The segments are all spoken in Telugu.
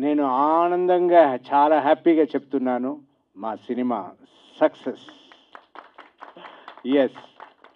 నేను ఆనందంగా చాలా హ్యాపీగా చెప్తున్నాను మా సినిమా సక్సెస్ ఎస్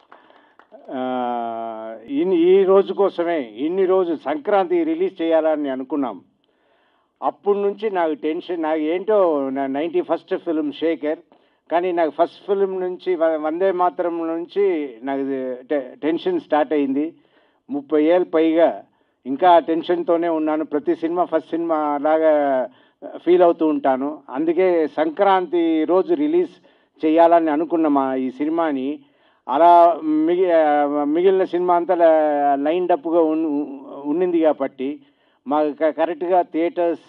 ఇన్ని ఈ రోజు కోసమే ఇన్ని రోజు సంక్రాంతి రిలీజ్ చేయాలని అనుకున్నాం అప్పటి నుంచి నాకు టెన్షన్ నాకు ఏంటో నా నైంటీ ఫస్ట్ ఫిల్మ్ షేకర్ కానీ నాకు ఫస్ట్ ఫిల్మ్ నుంచి వ- వందే మాత్రం నుంచి నాకు టె- టెన్షన్ స్టార్ట్ అయింది ముప్పై ఏళ్ళు పైగా ఇంకా ఆ టెన్షన్తోనే ఉన్నాను ప్రతి సినిమా ఫస్ట్ సినిమా లాగా ఫీల్ అవుతూ ఉంటాను అందుకే సంక్రాంతి రోజు రిలీజ్ చేయాలని అనుకున్న మా ఈ సినిమాని అలా మిగి మిగిలిన సినిమా అంతా లైన్ అప్గా ఉన్నింది కాబట్టి మాకు క- కరెక్ట్గా థియేటర్స్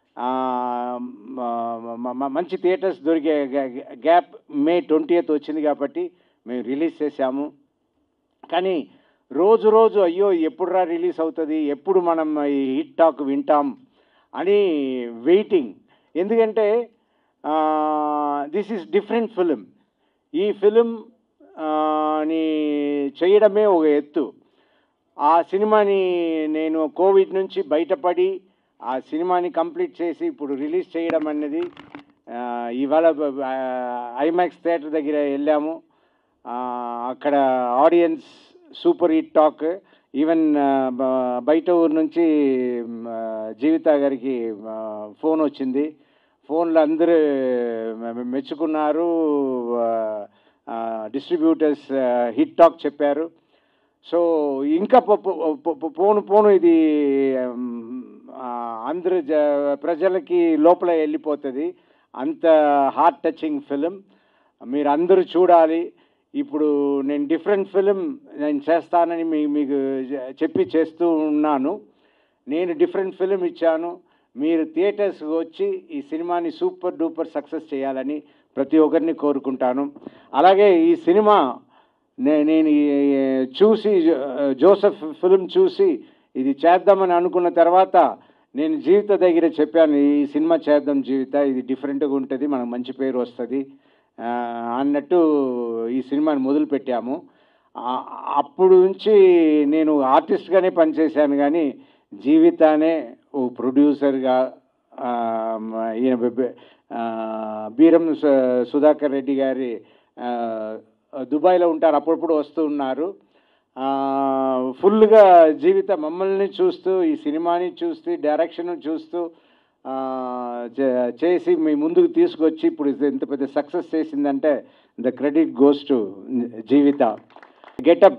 మంచి థియేటర్స్ దొరికే గ్యా- గ్యాప్ మే ట్వంటీ వచ్చింది కాబట్టి మేము రిలీజ్ చేశాము కానీ రోజు రోజు అయ్యో ఎప్పుడురా రిలీజ్ అవుతుంది ఎప్పుడు మనం ఈ హిట్ టాక్ వింటాం అని వెయిటింగ్ ఎందుకంటే దిస్ ఈస్ డిఫరెంట్ ఫిలిం ఈ ఫిలిం ని చేయడమే ఒక ఎత్తు ఆ సినిమాని నేను కోవిడ్ నుంచి బయటపడి ఆ సినిమాని కంప్లీట్ చేసి ఇప్పుడు రిలీజ్ చేయడం అనేది ఆ, ఇవాళ ఐమాక్స్ థియేటర్ దగ్గర వెళ్ళాము ఆ, అక్కడ audience super hit talk even ఆ, బ- బయట ఊరు నుంచి మ్, ఆ, జీవిత గారికి ఆ, ఫోన్ వచ్చింది ఫోన్లో అందరూ మె- మెచ్చుకున్నారు డిస్ట్రిబ్యూటర్స్ హిట్ టాక్ చెప్పారు సో ఇంకా పో- పో- పో- పో- పోను పోను ఇది మ్, ఆ, అందరు జ ప్రజలకి లోపల వెళ్ళిపోతుంది అంత హార్ట్ టచింగ్ ఫిలిం మీరు అందరూ చూడాలి ఇప్పుడు నేను డిఫరెంట్ ఫిలిం నేను చేస్తానని మీ మీకు చె- చెప్పి చేస్తూ ఉన్నాను నేను డిఫరెంట్ ఫిలిం ఇచ్చాను మీరు థియేటర్స్కి వచ్చి ఈ సినిమాని సూపర్ డూపర్ సక్సెస్ చేయాలని ప్రతి ఒక్కరిని కోరుకుంటాను అలాగే ఈ సినిమా నే- నేను ఈ- చూసి జో- జోసెఫ్ ఫిలిం చూసి ఇది చేద్దామని అనుకున్న తర్వాత నేను జీవిత దగ్గర చెప్పాను ఈ సినిమా చేద్దాం జీవిత ఇది డిఫరెంట్గా ఉంటుంది మనకు మంచి పేరు వస్తుంది ఆ, అన్నట్టు ఈ సినిమాని మొదలు పెట్టాము ఆ- అప్పుడు నుంచి నేను ఆర్టిస్ట్గానే పనిచేశాను కానీ జీవితానే ఓ ప్రొడ్యూసర్గా ఆ, మ- ఈయన బె- బె- ఆ, బీరం సు- సుధాకర్ రెడ్డి గారి ఆ, దుబాయ్లో ఉంటారు అప్పుడప్పుడు వస్తూ ఉన్నారు ఆ, ఫుల్గా జీవిత మమ్మల్ని చూస్తూ ఈ సినిమాని చూస్తూ డైరెక్షన్ చూస్తూ ఆ, చే- చేసి మీ ముందుకు తీసుకొచ్చి ఇప్పుడు ఇది ఇంత పెద్ద సక్సెస్ చేసిందంటే the credit goes to Jeevitha getup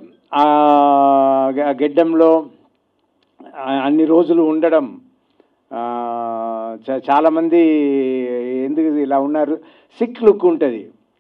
గెడ్డంలో ఆ, అన్ని రోజులు ఉండడం ఆ, చా- చాలామంది ఎందుకు ఇలా ఉన్నారు సిక్ లుక్ ఉంటుంది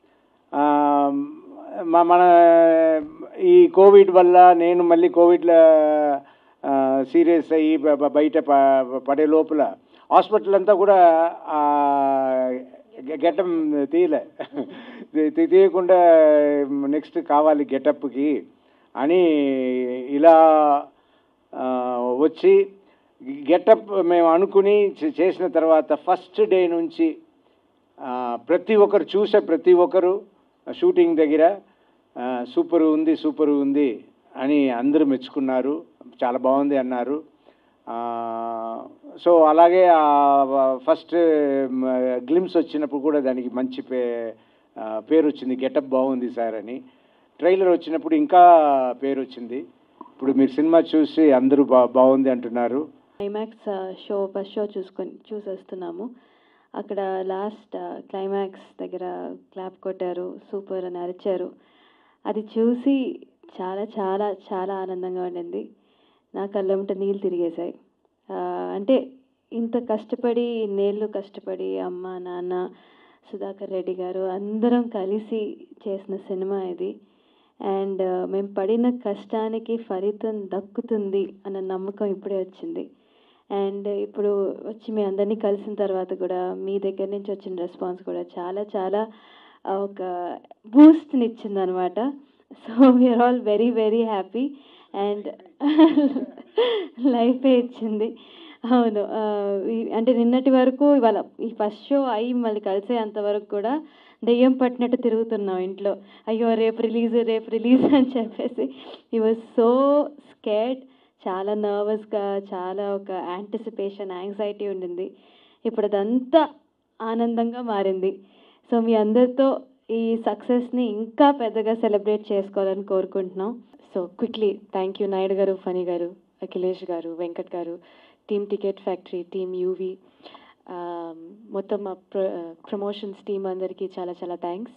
మ- మన ఈ కోవిడ్ వల్ల నేను మళ్ళీ కోవిడ్లో సీరియస్ అయ్యి బ- బ- బయట ప- పడే లోపల హాస్పిటల్ అంతా కూడా ఆ, గె- గెటం తీయలే తీ- తీ- తీయకుండా నెక్స్ట్ కావాలి గెటప్కి అని ఇలా ఆ, వచ్చి గెటప్ మేము అనుకుని చే- చేసిన తర్వాత ఫస్ట్ డే నుంచి ఆ, ప్రతి ఒక్కరు చూసే ప్రతి ఒక్కరు షూటింగ్ దగ్గర ఆ, సూపర్ ఉంది సూపర్ ఉంది అని అందరూ మెచ్చుకున్నారు చాలా బాగుంది అన్నారు ఆ, సో అలాగే ఫస్ట్ గ్లిమ్స్ వచ్చినప్పుడు కూడా దానికి మంచి పే ఆ, పేరు వచ్చింది గెటప్ బాగుంది సార్ అని ట్రైలర్ వచ్చినప్పుడు ఇంకా పేరు వచ్చింది ఇప్పుడు మీరు సినిమా చూసి అందరూ బా బాగుంది అంటున్నారు క్లైమాక్స్ షో ఫస్ట్ షో చూసుకొని చూసేస్తున్నాము అక్కడ లాస్ట్ క్లైమాక్స్ దగ్గర క్లాప్ కొట్టారు సూపర్ అని అరిచారు అది చూసి చాలా చాలా చాలా ఆనందంగా ఉండింది నా కళ్ళంట నీళ్ళు తిరిగేశాయి ఆ, అంటే ఇంత కష్టపడి ఇన్నేళ్ళు కష్టపడి అమ్మ నాన్న సుధాకర్ రెడ్డి గారు అందరం కలిసి చేసిన సినిమా ఇది అండ్ మేము పడిన కష్టానికి ఫలితం దక్కుతుంది అన్న నమ్మకం ఇప్పుడే వచ్చింది అండ్ ఇప్పుడు వచ్చి మీ అందరినీ కలిసిన తర్వాత కూడా మీ దగ్గర నుంచి వచ్చిన రెస్పాన్స్ కూడా చాలా చాలా ఆ, ఒక బూస్ట్ని ఇచ్చింది అనమాట so we are all very very happy and లైఫే ఇచ్చింది అవును ఆ, ఈ- అంటే నిన్నటి వరకు ఇవాళ ఈ ఫస్ట్ షో అయ్యి మళ్ళీ కలిసేంత వరకు కూడా దెయ్యం పట్టినట్టు తిరుగుతున్నాం ఇంట్లో అయ్యో రేపు రిలీజ్ రేపు రిలీజ్ అని చెప్పేసి ఈ వాజ్ సో స్కేడ్ చాలా నర్వస్గా చాలా ఒక యాంటిసిపేషన్ యాంగ్జైటీ ఉండింది ఇప్పుడు అదంతా ఆనందంగా మారింది సో మీ అందరితో ఈ సక్సెస్ని ఇంకా పెద్దగా సెలబ్రేట్ చేసుకోవాలని కోరుకుంటున్నాం so quickly thank you Naidu garu Phani garu Akhilesh garu Venkat garu team ticket factory team UV మొత్తం మా ప్రో ప్రమోషన్స్ టీమ్ అందరికీ చాలా చాలా థ్యాంక్స్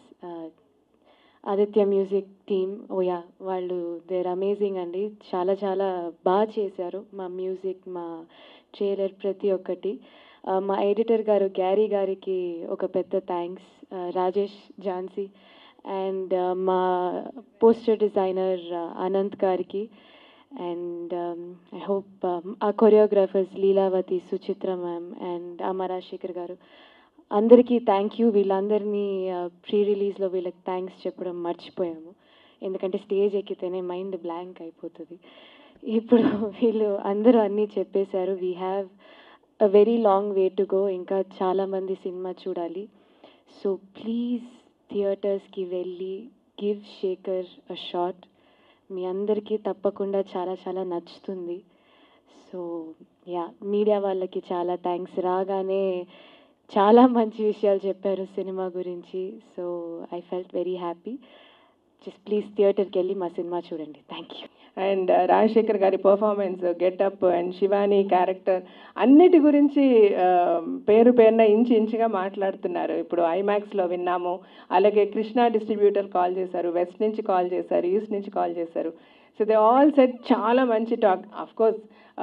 ఆదిత్య మ్యూజిక్ టీమ్ ఓయా వాళ్ళు దేర్ అమేజింగ్ అండి చాలా చాలా బాగా చేశారు మా మ్యూజిక్ మా ట్రైలర్ ప్రతి ఒక్కటి ఆ, మా ఎడిటర్ గారు గ్యారీ గారికి ఒక పెద్ద థ్యాంక్స్ రాజేష్ ఝాన్సీ అండ్ మా పోస్టర్ డిజైనర్ అనంత్ గారికి and I hope uh choreographers Leelavathi Suchitra ma'am and Amara Shekar garu అందరికీ థ్యాంక్ యూ వీళ్ళందరినీ ప్రీ రిలీజ్లో వీళ్ళకి థ్యాంక్స్ చెప్పడం మర్చిపోయాము ఎందుకంటే స్టేజ్ ఎక్కితేనే మైండ్ బ్లాంక్ అయిపోతుంది ఇప్పుడు వీళ్ళు అందరూ అన్నీ చెప్పేశారు we have a very long way to go ఇంకా చాలామంది సినిమా చూడాలి సో ప్లీజ్ థియేటర్స్కి వెళ్ళి గివ్ శేఖర్ అ షాట్ మీ అందరికీ తప్పకుండా చాలా చాలా నచ్చుతుంది సో యా మీడియా వాళ్ళకి చాలా థ్యాంక్స్ రాగానే చాలా మంచి విషయాలు చెప్పారు సినిమా గురించి so I felt very happy just please థియేటర్కి వెళ్ళి మా సినిమా చూడండి థ్యాంక్ యూ అండ్ రాజశేఖర్ గారి performance getup and Shivani character అన్నిటి గురించి ఆ, పేరు పేరున ఇంచి ఇంచుగా మాట్లాడుతున్నారు ఇప్పుడు ఐమాక్స్లో విన్నాము అలాగే కృష్ణా డిస్ట్రిబ్యూటర్ కాల్ చేశారు వెస్ట్ నుంచి కాల్ చేశారు ఈస్ట్ నుంచి కాల్ చేశారు సో దే ఆల్ సెట్ చాలా మంచి టాక్ అఫ్ కోర్స్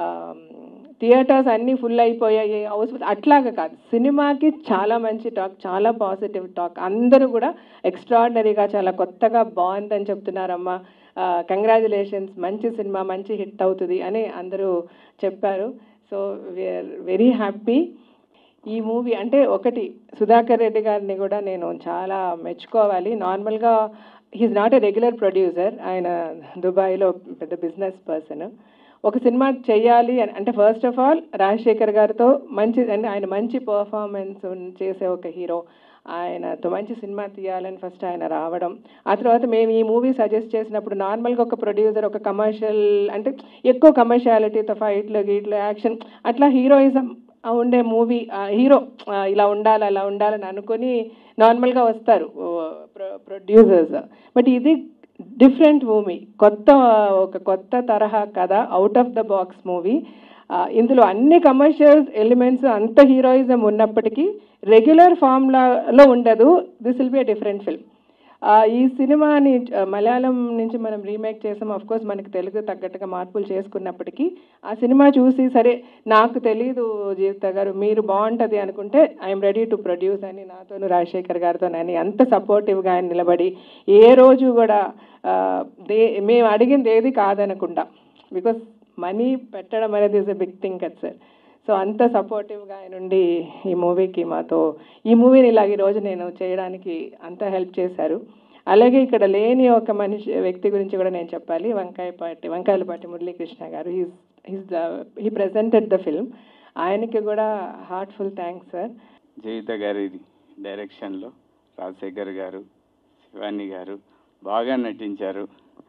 థియేటర్స్ అన్నీ ఫుల్ అయిపోయాయి హౌస్ అట్లాగా కాదు సినిమాకి చాలా మంచి టాక్ చాలా పాజిటివ్ టాక్ అందరూ కూడా ఎక్స్ట్రాడినరీగా చాలా కొత్తగా బాగుందని చెప్తున్నారమ్మా కంగ్రాచులేషన్స్ మంచి సినిమా మంచి హిట్ అవుతుంది అని అందరూ చెప్పారు సో వీఆర్ వెరీ హ్యాపీ ఈ మూవీ అంటే ఒకటి సుధాకర్ రెడ్డి గారిని కూడా నేను చాలా మెచ్చుకోవాలి నార్మల్గా he is not a regular producer ఆయన దుబాయ్లో పెద్ద బిజినెస్ పర్సన్ ఒక సినిమా చేయాలి అని అంటే ఫస్ట్ ఆఫ్ ఆల్ రాజశేఖర్ గారితో మంచి అంటే ఆయన మంచి పర్ఫార్మెన్స్ చేసే ఒక హీరో ఆయనతో మంచి సినిమా తీయాలని ఫస్ట్ ఆయన రావడం ఆ తర్వాత మేము ఈ మూవీ సజెస్ట్ చేసినప్పుడు నార్మల్గా ఒక ప్రొడ్యూసర్ ఒక కమర్షియల్ అంటే ఎక్కువ కమర్షియాలిటీతో ఫైట్లు గీట్లు యాక్షన్ అట్లా హీరోయిజం ఉండే మూవీ హీరో ఇలా ఉండాలి అలా ఉండాలని అనుకొని నార్మల్గా వస్తారు ప్రొడ్యూసర్స్ బట్ ఇది డిఫరెంట్ మూవీ కొత్త ఒక కొత్త తరహా కథ out of the box movie ఇందులో అన్ని కమర్షియల్ ఎలిమెంట్స్ అంత హీరోయిజం ఉన్నప్పటికీ రెగ్యులర్ ఫార్ములాలో ఉండదు this will be a different film ఈ సినిమాని ఆ, మలయాళం నుంచి మనం రీమేక్ చేసాం ఆఫ్ కోర్స్ మనకి తెలుగు తగ్గట్టుగా మార్పులు చేసుకున్నప్పటికీ ఆ సినిమా చూసి సరే నాకు తెలీదు జీవిత గారు మీరు బాగుంటుంది అనుకుంటే ఐఎమ్ రెడీ టు ప్రొడ్యూస్ అని నాతోను రాజశేఖర్ గారితో అని అంత సపోర్టివ్గా ఆయన నిలబడి ఏ రోజు కూడా ఆ, దే మేము అడిగింది ఏది కాదనకుండా బికాస్ మనీ పెట్టడం అనేది ఇస్ ఎ బిగ్ థింగ్ కదా సార్ సో అంత సపోర్టివ్గా ఆయన ఉండి ఈ మూవీకి మాతో ఈ మూవీని ఇలాగ ఈరోజు నేను చేయడానికి అంత హెల్ప్ చేశారు అలాగే ఇక్కడ లేని ఒక మనిషి వ్యక్తి గురించి కూడా నేను చెప్పాలి వంకాయపాటి Vankayalapati Muralikrishna garu he's he's he presented the film ఆయనకి కూడా హార్ట్ఫుల్ థ్యాంక్స్ సార్ జయిత గారి డైరెక్షన్లో రాజశేఖర్ గారు శివాని గారు బాగా నటించారు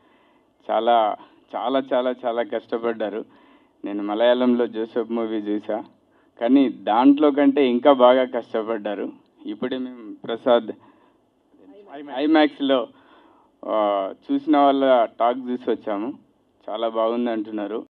చాలా చాలా చాలా చాలా కష్టపడ్డారు నేను మలయాళంలో జోసెఫ్ మూవీ చూసా కానీ దాంట్లో కంటే ఇంకా బాగా కష్టపడ్డారు ఇప్పుడే మేము ప్రసాద్ ఐమాక్స్లో చూసిన వాళ్ళ టాక్ చూసి వచ్చాము చాలా బాగుంది అంటున్నారు